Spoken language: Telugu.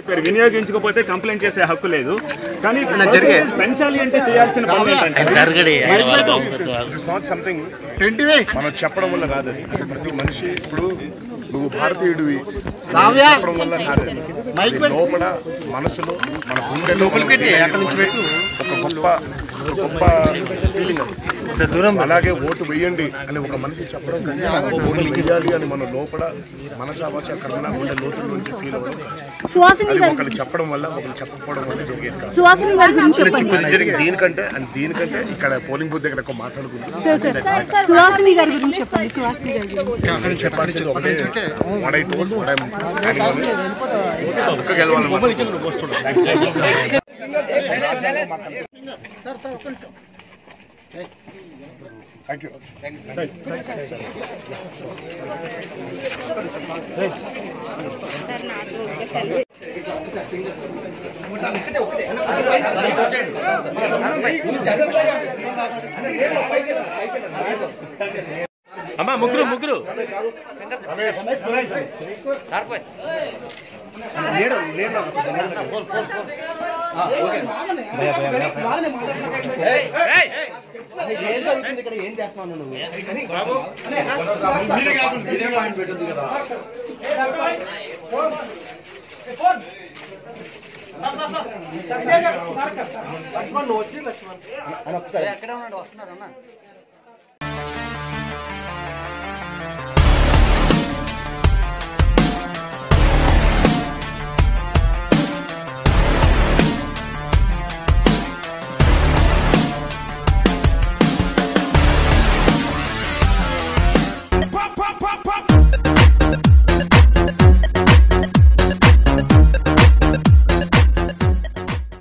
చెప్పారు వినియోగించకపోతే కంప్లైంట్ చేసే హక్కు లేదు కానీ పెంచాలి అంటే చేయాల్సిన పనులు ఏంటంటే ఇట్స్ నాట్ సంథింగ్ మనం చెప్పడం వల్ల కాదు అది. అది ప్రతి మనిషి ఇప్పుడు నువ్వు భారతీయుడివి నువ్వు చెప్పడం వల్ల కాదు అది. అది లోపల మనసులో మన గుండె లోపలికి ఒక గొప్ప ఒక గొప్ప ఫీలింగ్ అది అలాగే ఓటు వేయండి అని ఒక మనిషి చెప్పడం కంటే ఓటు వేయాలి అని మన లోపల మనసావాచ కర్మ గుండె లోతుల నుంచి ఫీల్ అవ్వడం కాదు. సుహాసిని అది గారి ఒకరు చెప్పడం వల్ల ఒకరు చెప్పకపోవడం వల్ల జరిగేది కాదు సుహాసిని గారి గురించి చెప్పండి దీనికంటే అండ్ దీనికంటే ఇక్కడ పోలింగ్ బూత్ దగ్గర ఎక్కువ మాట్లాడుకుంటున్నాం సార్ సార్ సుహాసిని గారి గురించి చెప్పండి సుహాసిని గారి గురించి చెప్పాల్సింది ఒకటే what I told, what I'm planning on is, ఒక్క గెలవాలన్నమాట. Thank you. అమ్మా ముగ్గురు ముగ్గురు ఎక్కడ ఉన్నాడు వస్తున్నారన్నా